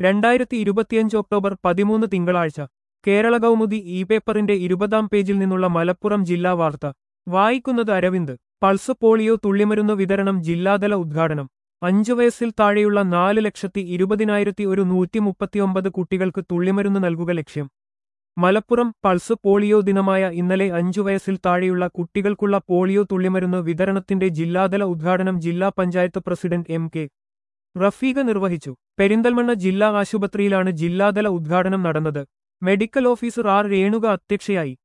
രണ്ടായിരത്തി ഇരുപത്തിയഞ്ച് ഒക്ടോബർ പതിമൂന്ന് തിങ്കളാഴ്ച കേരള കൗമുദി ഇ പേപ്പറിന്റെ ഇരുപതാം പേജിൽ നിന്നുള്ള മലപ്പുറം ജില്ലാ വാർത്ത വായിക്കുന്നത് അരവിന്ദ് പൾസ് പോളിയോ തുള്ളിമരുന്ന് വിതരണം ജില്ലാതല ഉദ്ഘാടനം അഞ്ചു വയസ്സിൽ താഴെയുള്ള നാല് ലക്ഷത്തി ഇരുപതിനായിരത്തി ഒരു നൂറ്റി മുപ്പത്തിയൊമ്പത് കുട്ടികൾക്ക് തുള്ളിമരുന്ന് നൽകുക ലക്ഷ്യം മലപ്പുറം പൾസ് പോളിയോ ദിനമായ ഇന്നലെ അഞ്ചു വയസ്സിൽ താഴെയുള്ള കുട്ടികൾക്കുള്ള പോളിയോ തുള്ളിമരുന്ന് വിതരണത്തിന്റെ ജില്ലാതല ഉദ്ഘാടനം ജില്ലാ panchayat president M K Rafeeqa നിർവഹിച്ചു പെരിന്തൽമണ്ണ ജില്ലാ ആശുപത്രിയിലാണ് ജില്ലാതല ഉദ്ഘാടനം നടന്നത് മെഡിക്കൽ ഓഫീസർ ആർ രേണുക അധ്യക്ഷയായി